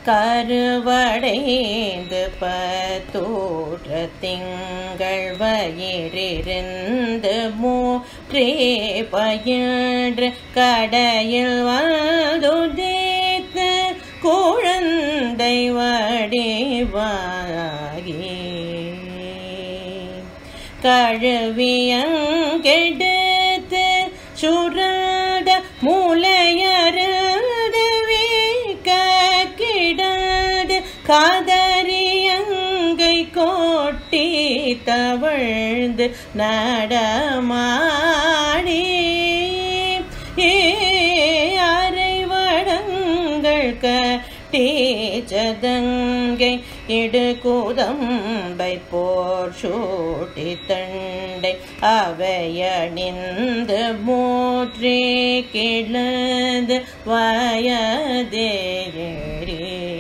கருவடைந்து பத்தூற்ற திங்கள் வயிறிருந்து மூற்றே பயின்று கடையில் வந்துதேத்து குழந்தை வடிவாகி கழுவியங்கெடுத்து சுரட மூளையருது வீக்க கிடது காதரியங்கை கோட்டி தவழ்ந்து நடமாடி அரைவடங்கள் கட்டி சதங்கை இடுகுதம்பை போர் சூட்டி தண்டை அவையணிந்து மூற்றே கிழந்து வயதேறி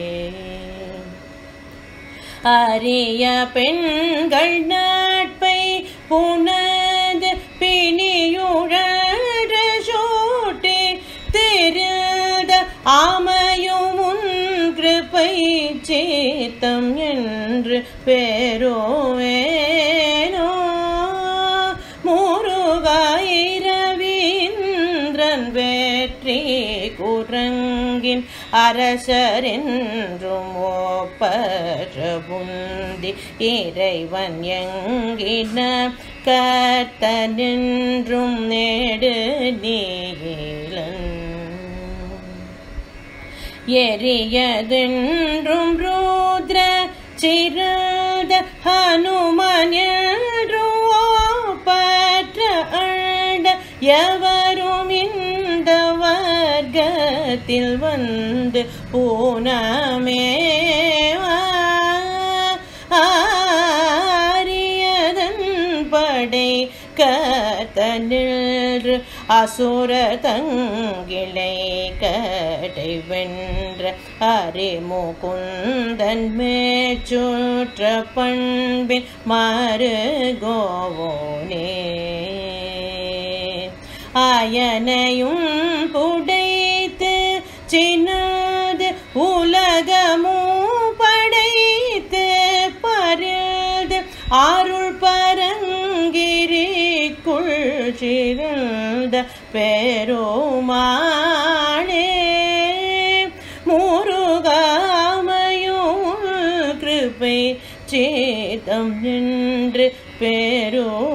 அரிய பெண்கள் நட்பை புனது பிணியுழற சூட்டி திருத ஆமையும் உன் கிருபை சேத்தம் என்று பெறுவேனோ முருகாயிரவீந்திரன் வெற்றி குரங்கின் அரசரென்றும் ஓப்பற்ற புந்தி இறைவன் எங்கின கர்த்தனென்றும் நெடு நீலன் எரியதென்றும் ரூத்ர சிறத ஹனுமன் என்றும் ஓப்பற்ற அண்ட எவரும் இந்த வர்க்கத்தில் வந்து பூனமேவா ஆரியதன் படை கத்தனில் அசுர தங்கிளை கடை வென்ற அரிமுகுந்தன் மேச்சுற்ற பண்பின் மறு கோவோனே ஆயனையும் புடைத்து சின்னது உலகமும் படைத்து பருது அருள் பரங்கிரிக்குள் சிறந்த பெருமானே முருகாமையும் கிருபை சேதம் என்று பெருவேனோ